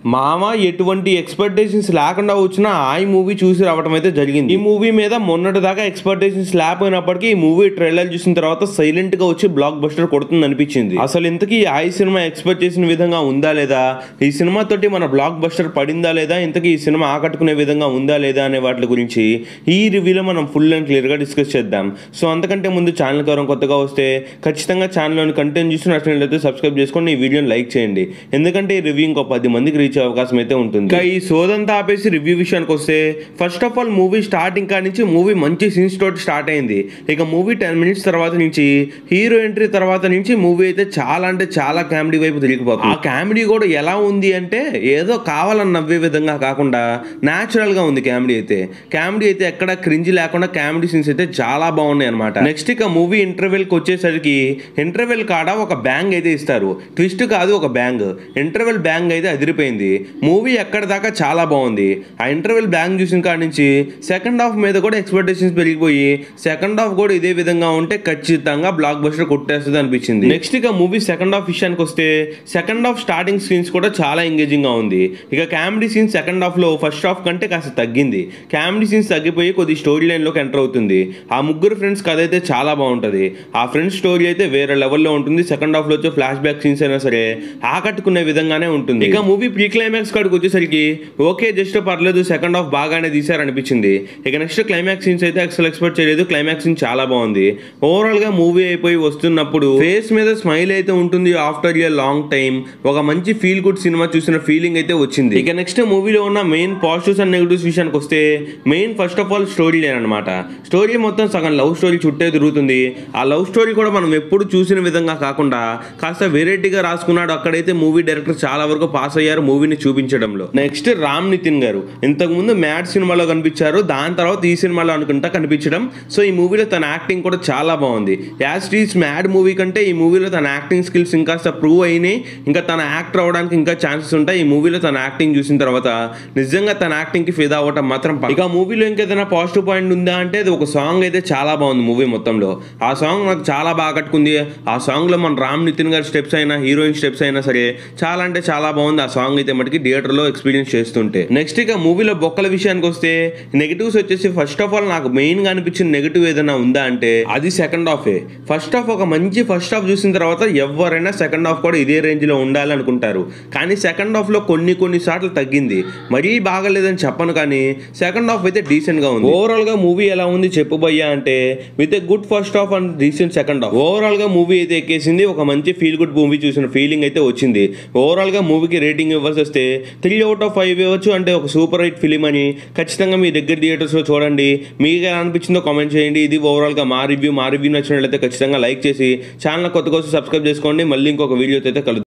మామ ఎటువంటి ఎక్స్పెక్టేషన్స్ లేకుండా వచ్చిన ఆ ఈ మూవీ చూసి రావడం అయితే జరిగింది ఈ మూవీ మీద మొన్నటి దాకా ఎక్స్పెక్టేషన్స్ లేకపోయినప్పటికీ ఈ మూవీ ట్రైలర్ చూసిన తర్వాత సైలెంట్ గా వచ్చి బ్లాక్ బస్టర్ కొడుతుంది అనిపించింది అసలు ఇంతకీ ఆ ఈ సినిమా ఎక్స్పెక్ట్ చేసిన విధంగా ఉందా లేదా ఈ సినిమా తోటి మన బ్లాక్ బస్టర్ పడిందా లేదా ఇంతకీ ఈ సినిమా ఆకట్టుకునే విధంగా ఉందా లేదా అనే వాటి గురించి ఈ రివ్యూలో మనం ఫుల్ అండ్ క్లియర్ గా డిస్కస్ చేద్దాం సో అంతకంటే ముందు ఛానల్ కవరం కొత్తగా వస్తే ఖచ్చితంగా ఛానల్లోని కంటెంట్ చూసి నచ్చినట్లయితే సబ్స్క్రైబ్ చేసుకొని ఈ వీడియోని లైక్ చేయండి ఎందుకంటే ఈ రివ్యూ ఇంకో పది మందికి రీచ్ అయ్యే అవకాశం అయితే ఉంటుంది ఇంకా ఈ సోదంతా ఆపేసి రివ్యూ విషయానికి వస్తే first of all movie starting కాడి నుంచి మూవీ మంచి సీన్స్ తోటి స్టార్ట్ అయింది ఇక మూవీ టెన్ మినిట్స్ తర్వాత నుంచి హీరో ఎంట్రీ తర్వాత నుంచి మూవీ అయితే చాలా అంటే చాలా కామెడీ వైపు తిరిగిపోతుంది ఆ కామెడీ కూడా ఎలా ఉంది అంటే ఏదో కావాలని నవ్వే విధంగా కాకుండా న్యాచురల్ గా ఉంది కామెడీ అయితే కామెడీ అయితే ఎక్కడ క్రింజ్ లేకుండా కామెడీ సీన్స్ అయితే చాలా బాగున్నాయి అనమాట నెక్స్ట్ ఇక మూవీ ఇంటర్వెల్ కి వచ్చేసరికి ఇంటర్వెల్ కాడ ఒక బ్యాంగ్ అయితే ఇస్తారు ట్విస్ట్ కాదు ఒక బ్యాంగ్ ఇంటర్వెల్ బ్యాంగ్ అయితే అదిరిపోయింది మూవీ ఎక్కడ దాకా చాలా బాగుంది ఆ ఇంటర్వెల్ బ్యాంగ్ చూసిన కాడ నుంచి సెకండ్ హాఫ్ మీద కూడా ఎక్స్పెక్టేషన్స్ పెరిగిపోయి సెకండ్ హాఫ్ కూడా ఇదే విధంగా ఉంటే ఖచ్చితంగా బ్లాక్ బస్టర్ కొట్టేస్తుంది అనిపించింది నెక్స్ట్ ఇక మూవీ సెకండ్ హాఫ్ విషయానికి వస్తే సెకండ్ హాఫ్ స్టార్టింగ్ సీన్స్ కూడా చాలా ఎంగేజింగ్ గా ఉంది ఇక కామెడీ సీన్స్ సెకండ్ హాఫ్ లో ఫస్ట్ హాఫ్ కంటే కాస్త తగ్గింది కామెడీ సీన్స్ తగ్గిపోయి కొద్ది స్టోరీ లైన్ లోకి ఎంటర్ అవుతుంది ఆ ముగ్గురు ఫ్రెండ్స్ కథ అయితే చాలా బాగుంటది ఆ ఫ్రెండ్స్ స్టోరీ అయితే వేరే లెవెల్లో ఉంటుంది సెకండ్ హాఫ్ లో వచ్చే ఫ్లాష్ బ్యాక్ సీన్స్ అయినా సరే ఆకట్టుకునే విధంగానే ఉంటుంది ఇక మూవీ ప్రీ క్లైమాక్స్ కాడికి వచ్చేసరికి ఓకే జస్ట్ పర్లేదు సెకండ్ హాఫ్ బాగానే తీశారనిపించింది ఇక నెక్స్ట్ క్లైమాక్స్ సీన్స్ అయితే అసలు ఎక్స్పెక్ట్ చేయలేదు క్లైమాక్స్ సీన్ చాలా బాగుంది ఓవరాల్ గా మూవీ అయిపోయి వస్తున్నప్పుడు ఫేస్ మీద స్మైల్ అయితే ఉంటుంది ఆఫ్టర్ ఏ లాంగ్ టైం ఒక మంచి ఫీల్ గుడ్ సినిమా చూసిన ఫీలింగ్ అయితే వచ్చింది ఇక నెక్స్ట్ మూవీలో ఉన్న మెయిన్ పాజిటివ్స్ అండ్ నెగిటివ్స్ విషయానికి వస్తే main first of all storyline అనమాట స్టోరీ మొత్తం సగం లవ్ స్టోరీ చుట్టే తిరుగుతుంది ఆ లవ్ స్టోరీ కూడా మనం ఎప్పుడు చూసిన విధంగా కాకుండా కాస్త వెరైటీగా రాసుకున్నాడు అక్కడైతే మూవీ డైరెక్టర్ చాలా వరకు పాస్ అయ్యారు మూవీని చూపించడంలో నెక్స్ట్ రామ్ నితిన్ గారు ఇంతకు ముందు మ్యాడ్ సినిమాలో కనిపించారు దాని తర్వాత ఈ సినిమాలో అనుకుంటా కనిపించడం సో ఈ మూవీలో తన యాక్టింగ్ కూడా చాలా బాగుంది యాజ్ టీస్ మ్యాడ్ మూవీ కంటే ఈ మూవీలో తన యాక్టింగ్ స్కిల్స్ ఇంకాస్త ప్రూవ్ అయినాయి ఇంకా తన యాక్టర్ అవడానికి ఇంకా ఛాన్సెస్ ఉంటాయి ఈ మూవీలో తన యాక్టింగ్ చూసిన తర్వాత నిజంగా తన యాక్టింగ్ కి ఫిదా అవ్వటం మాత్రం పక్కా. ఇక మూవీలో ఇంకేదైనా పాజిటివ్ పాయింట్ ఉందా అంటే అది ఒక సాంగ్ అయితే చాలా బాగుంది మూవీ మొత్తంలో ఆ సాంగ్ నాకు చాలా బాగా కట్టుకుంది ఆ సాంగ్ లో మన రామ్ నితిన్ గారి స్టెప్స్ అయినా హీరోయిన్ స్టెప్స్ అయినా సరే చాలా అంటే చాలా బాగుంది ఆ సాంగ్ అయితే మటుకి థియేటర్ లో ఎక్స్పీరియన్స్ చేస్తుంటే నెక్స్ట్ ఇక మూవీలో బొక్కల విషయానికి వస్తే నెగిటివ్స్ వచ్చేసి ఫస్ట్ ఆఫ్ ఆల్ నాకు మెయిన్ గా అనిపించిన నెగిటివ్ ఏదైనా ఉందా అంటే అది సెకండ్ హాఫ్ ఫస్ట్ హాఫ్ ఒక మంచి ఫస్ట్ హాఫ్ చూసిన తర్వాత ఎవరైనా సెకండ్ హాఫ్ కూడా ఇదే రేంజ్ లో ఉండాలి అనుకుంటారు కానీ సెకండ్ హాఫ్ లో కొన్ని కొన్ని సార్లు తగ్గింది మరీ బాగలేదని చెప్పను కానీ సెకండ్ హాఫ్ అయితే డీసెంట్ గా ఉంది ఓవరాల్ గా మూవీ ఎలా ఉంది చెప్పబోయ్యా అంటే with a good first half and decent second half overall గా మూవీ అయితే ఎక్కేసింది ఒక మంచి ఫీల్ గుడ్ మూవీ చూసిన ఫీలింగ్ అయితే వచ్చింది ఓవరాల్ గా మూవీకి రేటింగ్ ఇవ్వాల్సి వస్తే త్రీ అవుట్ ఆఫ్ ఫైవ్ ఇవ్వచ్చు అంటే ఒక సూపర్ హిట్ ఫిలిం అని ఖచ్చితంగా మీ దగ్గర థియేటర్స్ లో చూడండి మీకు ఎలా అనిపించిందో కామెంట్ చేయండి ఇది ఓవరాల్ గా మా రివ్యూ మా రివ్యూ నచ్చినట్లయితే ఖచ్చితంగా లైక్ చేసి ఛానల్ కొత్త కోసం సబ్స్క్రైబ్ చేసుకోండి మళ్ళీ ఇంకొక వీడియోతో అయితే కలుద్దాం